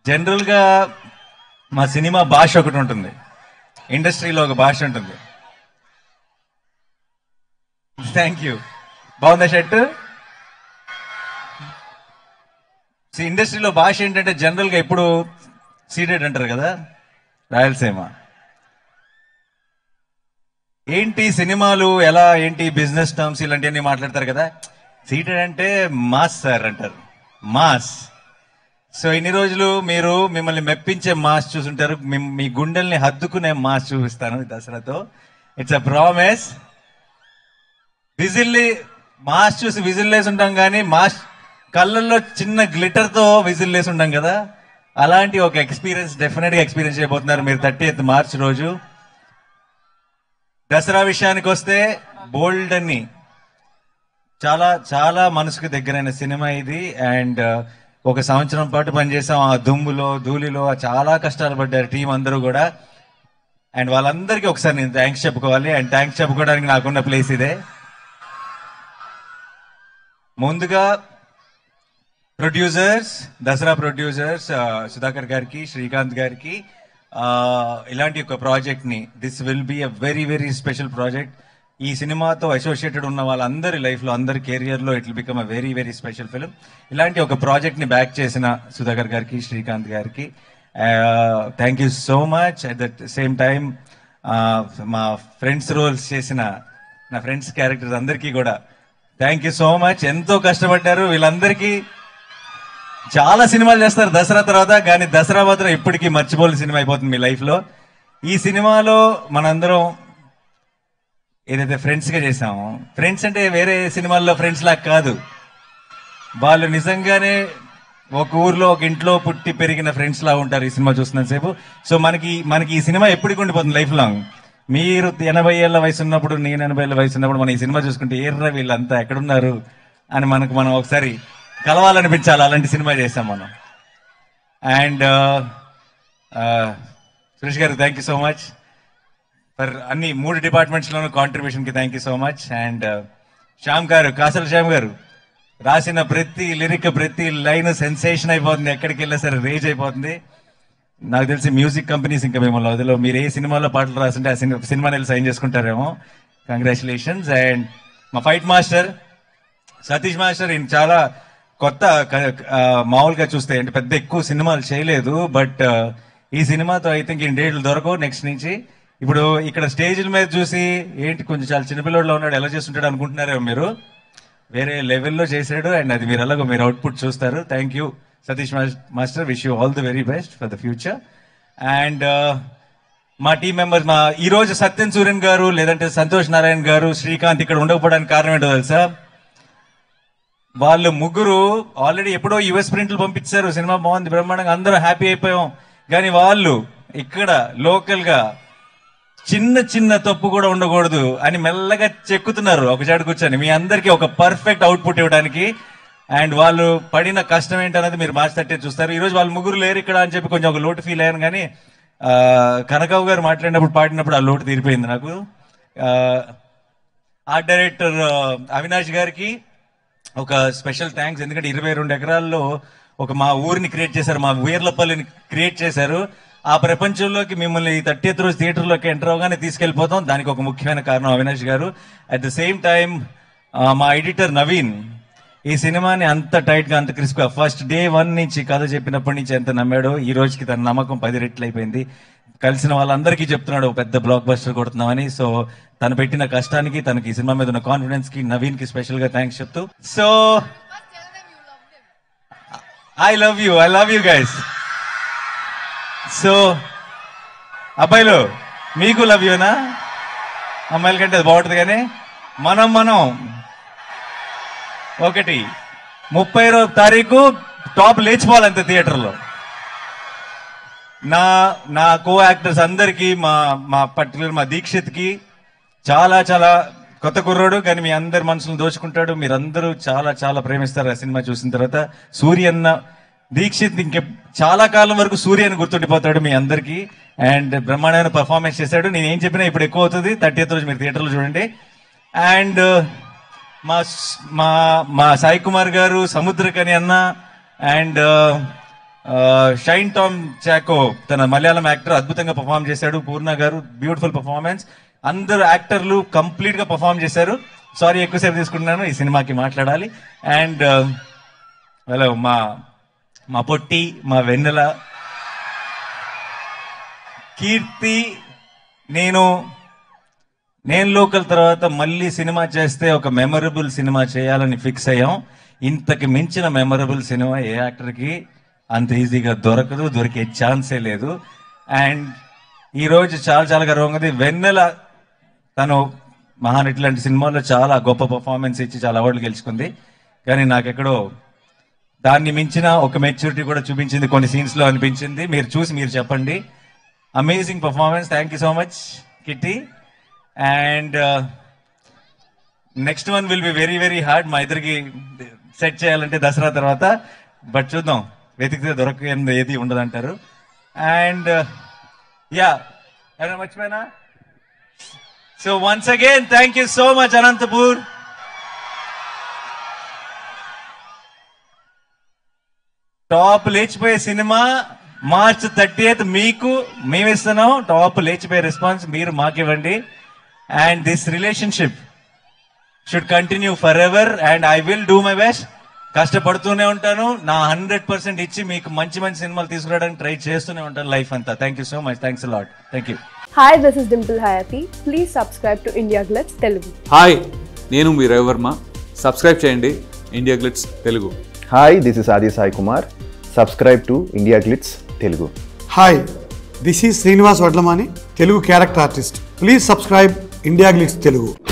జనరల్గా మా సినిమా భాష ఒకటి ఉంటుంది ఇండస్ట్రీలో ఒక భాష ఉంటుంది థ్యాంక్ యూ బాగుందా షర్ట్ ఇండస్ట్రీలో భాష ఏంటంటే జనరల్గా ఎప్పుడు సీడెడ్ అంటారు కదా రాయలసీమ ఏంటి సినిమాలు ఎలా ఏంటి బిజినెస్ టర్మ్స్ ఇలాంటివన్నీ మాట్లాడతారు కదా సీటెడ్ అంటే మాస్ సార్ అంటారు మాస్ సో ఇన్ని రోజులు మీరు మిమ్మల్ని మెప్పించే మాస్ చూసుంటారు మీ- మీ గుండెల్ని హద్దుకునే మాస్ చూపిస్తాను ఈ దసరాతో ఇట్స్ అ ప్రామిస్ విజిల్లీ మాస్ చూసి విజిల్ వేసి ఉంటాం కానీ మాస్ కళ్ళల్లో చిన్న గ్లిటర్ తో విజిల్ వేసి ఉంటాం కదా అలాంటి ఒక ఎక్స్పీరియన్స్ డెఫినెట్ గా ఎక్స్పీరియన్స్ చేయబోతున్నారు మీరు థర్టీ ఎయిత్ మార్చ్ రోజు దసరా విషయానికి వస్తే బోల్డ్ అని చాలా చాలా మనసుకు దగ్గరైన సినిమా ఇది అండ్ ఒక సంవత్సరం పాటు పనిచేసాం ఆ దుమ్ములో ధూళిలో చాలా కష్టాలు పడ్డారు టీం అందరూ కూడా అండ్ వాళ్ళందరికీ ఒకసారి నేను థ్యాంక్స్ చెప్పుకోవాలి అండ్ థ్యాంక్స్ చెప్పుకోవడానికి నాకున్న ప్లేస్ ఇదే ముందుగా ప్రొడ్యూసర్స్ దసరా ప్రొడ్యూసర్స్ సుధాకర్ గారికి శ్రీకాంత్ గారికి ఆ, ఇలాంటి ఒక ప్రాజెక్ట్ ని this will be a very very special project ఈ సినిమాతో అసోసియేటెడ్ ఉన్న వాళ్ళందరి లైఫ్ లో అందరి కెరియర్ లో it become a very very special film ఇలాంటి ఒక ప్రాజెక్ట్ ని బ్యాక్ చేసిన సుధాకర్ గారికి శ్రీకాంత్ గారికి thank you so much at the same time మా ఫ్రెండ్స్ రోల్స్ చేసిన నా ఫ్రెండ్స్ క్యారెక్టర్స్ అందరికీ కూడా థ్యాంక్ యూ సో మచ్ ఎంతో కష్టపడ్డారు వీళ్ళందరికీ చాలా సినిమాలు చేస్తారు దసరా తర్వాత కానీ దసరా మాత్రం ఇప్పటికీ మర్చిపోలేని సినిమా అయిపోతుంది మీ లైఫ్ లో ఈ సినిమాలో మనందరం ఏదైతే ఫ్రెండ్స్ గా చేసామో ఫ్రెండ్స్ అంటే వేరే సినిమాల్లో ఫ్రెండ్స్ లాగా కాదు వాళ్ళు నిజంగానే ఒక ఊర్లో ఒక ఇంట్లో పుట్టి పెరిగిన ఫ్రెండ్స్ లా ఉంటారు ఈ సినిమా చూస్తున్నంత సేపు సో మనకి మనకి ఈ సినిమా ఎప్పటికి ఉండిపోతుంది లైఫ్ లాంగ్ మీరు ఎనభై ఏళ్ళ వయసు ఉన్నప్పుడు నేను ఎనభై ఏళ్ళ వయసు ఉన్నప్పుడు మనం ఈ సినిమా చూసుకుంటే ఏర్రా వీళ్ళంతా ఎక్కడున్నారు అని మనకు మనం ఒకసారి కలవాలనిపించాలి అలాంటి సినిమా చేసాం మనం and Suresh garu thank you so much for అన్ని మూడు డిపార్ట్మెంట్స్ లోనూ కాంట్రిబ్యూషన్ కి thank you so much and Shyam garu Kasala Shyam గారు రాసిన ప్రతి లిరిక్ ప్రతి లైన్ సెన్సేషన్ అయిపోతుంది ఎక్కడికి వెళ్ళినా సరే రేజ్ అయిపోతుంది నాకు తెలిసి మ్యూజిక్ కంపెనీస్ ఇంకా మేము వదిలో మీరు ఏ సినిమాలో పాటలు రాస్తుంటే ఆ సినిమా సినిమాని వెళ్ళి సైన్ చేసుకుంటారేమో కంగ్రాచులేషన్స్ అండ్ మా ఫైట్ మాస్టర్ సతీష్ మాస్టర్ ఈయన చాలా కొత్త క- ఆ, మామూలుగా చూస్తే అంటే పెద్ద ఎక్కువ సినిమాలు చేయలేదు బట్ ఈ సినిమాతో ఐ థింక్ ఈ డేట్లు దొరకవు నెక్స్ట్ నుంచి ఇప్పుడు ఇక్కడ స్టేజ్ల మీద చూసి ఏంటి కొంచెం చాలా చిన్నపిల్లడిలో ఉన్నాడు ఎలా చేస్తుంటాడు అనుకుంటున్నారేమో మీరు వేరే లెవెల్లో చేశాడు అండ్ అది మీరు ఎలాగో మీరు అవుట్పుట్ చూస్తారు థ్యాంక్ యూ సతీష్ మాస్- master wish you all the very best for the future and మా టీం మెంబర్స్ మా ఈ రోజు సత్యన్ సూర్యన్ గారు లేదంటే సంతోష్ నారాయణ గారు శ్రీకాంత్ ఇక్కడ ఉండకపోవడానికి కారణం ఏంటో తెలుసా వాళ్ళు ముగ్గురు ఆల్రెడీ ఎప్పుడో యుఎస్ ప్రింట్లు పంపించారు సినిమా బాగుంది బ్రహ్మాండంగా అందరూ హ్యాపీ అయిపోయాం కానీ వాళ్ళు ఇక్కడ లోకల్ గా చిన్న చిన్న తప్పు కూడా ఉండకూడదు అని మెల్లగా చెక్కుతున్నారు ఒక చాటు కూర్చొని మీ అందరికీ ఒక పర్ఫెక్ట్ అవుట్పుట్ ఇవ్వడానికి అండ్ వాళ్ళు పడిన కష్టం ఏంటన్నది మీరు మార్చి తట్టే చూస్తారు ఈ రోజు వాళ్ళ ముగ్గురు లేరు ఇక్కడ అని చెప్పి కొంచెం ఒక లోటు ఫీల్ అయ్యాను కానీ ఆ, కనకావు గారు మాట్లాడినప్పుడు పాడినప్పుడు ఆ లోటు తీరిపోయింది నాకు ఆ, ఆర్ట్ డైరెక్టర్ ఆ, అవినాష్ గారికి ఒక స్పెషల్ థ్యాంక్స్ ఎందుకంటే ఇరవై రెండు ఎకరాల్లో ఒక మా ఊరిని క్రియేట్ చేశారు మా వీర్లపల్లిని క్రియేట్ చేశారు ఆ ప్రపంచంలోకి మిమ్మల్ని ఈ థర్టీ రోజు థియేటర్లోకి ఎంటర్ అవగానే తీసుకెళ్లిపోతాం దానికి ఒక ముఖ్యమైన కారణం Avinash garu at the same time మా ఎడిటర్ నవీన్ ఈ సినిమాని అంత టైట్ గా అంత క్రిస్ప్ గా ఫస్ట్ డే వన్ నుంచి కథ చెప్పినప్పటి నుంచి ఎంత నమ్మాడో ఈ రోజుకి తన నమ్మకం పది రెట్లు అయిపోయింది కలిసిన వాళ్ళందరికీ చెప్తున్నాడు "ఓ పెద్ద బ్లాక్ బస్టర్ కొడుతున్నామని సో తను పెట్టిన కష్టానికి తనకి ఈ సినిమా మీద ఉన్న కాన్ఫిడెన్స్ కి నవీన్ కి స్పెషల్ గా థ్యాంక్స్ చెప్తూ so I love you I love you guys so అబ్బాయిలు మీకు లవ్ యూనా అమ్మాయిల కంటే అది బాగుంటుంది కానీ మనం మనం ఒకటి ముప్పై రో- తారీఖు టాప్ లేచిపోవాలంతే థియేటర్లో నా నా కో యాక్టర్స్ అందరికి మా మా పర్టికులర్ మా దీక్షిత్ కి చాలా చాలా కొత్త కుర్రోడు కానీ మీ అందరి మనసులను దోచుకుంటాడు మీరందరూ చాలా చాలా ప్రేమిస్తారు ఆ సినిమా చూసిన తర్వాత సూర్య అన్న దీక్షిత్ ఇంకే చాలా కాలం వరకు సూర్య అని గుర్తుండిపోతాడు మీ అందరికి అండ్ బ్రహ్మాండమైన పర్ఫార్మెన్స్ చేశాడు నేను ఏం చెప్పినా ఇప్పుడు ఎక్కువ అవుతుంది థర్టీ రోజు మీరు థియేటర్లో చూడండి అండ్ మా స్- మా మా సాయి కుమార్ గారు సముద్రకని అన్న అండ్ షైన్ టామ్ చాకో తన మలయాళం యాక్టర్ అద్భుతంగా పర్ఫామ్ చేశాడు పూర్ణ గారు బ్యూటిఫుల్ పర్ఫార్మెన్స్ అందరు యాక్టర్లు కంప్లీట్ గా పర్ఫామ్ చేశారు సారీ ఎక్కువసేపు తీసుకుంటున్నాను ఈ సినిమాకి మాట్లాడాలి అండ్ హలో మా మా పొట్టి మా వెన్నెల కీర్తి నేను నేను లోకల్ తర్వాత మళ్ళీ సినిమా చేస్తే ఒక మెమరబుల్ సినిమా చేయాలని ఫిక్స్ అయ్యాం ఇంతకు మించిన మెమరబుల్ సినిమా ఏ యాక్టర్కి అంత ఈజీగా దొరకదు దొరికే ఛాన్సే లేదు అండ్ ఈ రోజు చాలా చాలా గర్వంగా ఉంది వెన్నెల తను మహానటి లాంటి సినిమాల్లో చాలా గొప్ప పర్ఫార్మెన్స్ ఇచ్చి చాలా అవార్డులు గెలుచుకుంది కానీ నాకెక్కడో దాన్ని మించిన ఒక మెచ్యూరిటీ కూడా చూపించింది కొన్ని సీన్స్ లో అనిపించింది మీరు చూసి మీరు చెప్పండి amazing performance thank you so much Kitty and next one will be very very hard మా ఇద్దరికి సెట్ చేయాలంటే దసరా తర్వాత బట్ చూద్దాం వెతికితే దొరకంది ఏది ఉండదంటారు అండ్ యా ఎవరైనా మర్చిపోయినా so once again thank you so much Anantapur top లేచిపోయే సినిమా మార్చ్ థర్టీ ఎయిత్ మీకు మేము ఇస్తున్నాం టాప్ లేచిపోయే రెస్పాన్స్ మీరు మాకు ఇవ్వండి and this relationship should continue forever and I will do my best కష్టపడుతూనే ఉంటాను నా హండ్రెడ్ పర్సెంట్ ఇచ్చి మీకు మంచి మంచి సినిమాలు తీసుకురావడానికి ట్రై చేస్తూనే ఉంటాను లైఫ్ అంతా thank you so much thanks lot thank you Hi, this is Dimple Hayati. Please subscribe to India Glitz Telugu. Hi నేను మీ రవివర్మ సబ్స్క్రైబ్ చేయండి India Glitz Telugu hi this is Aadi Sai Kumar subscribe to India Glitz Telugu hi this is Srinivas Vadlamani Telugu character artist please subscribe India Glitz Telugu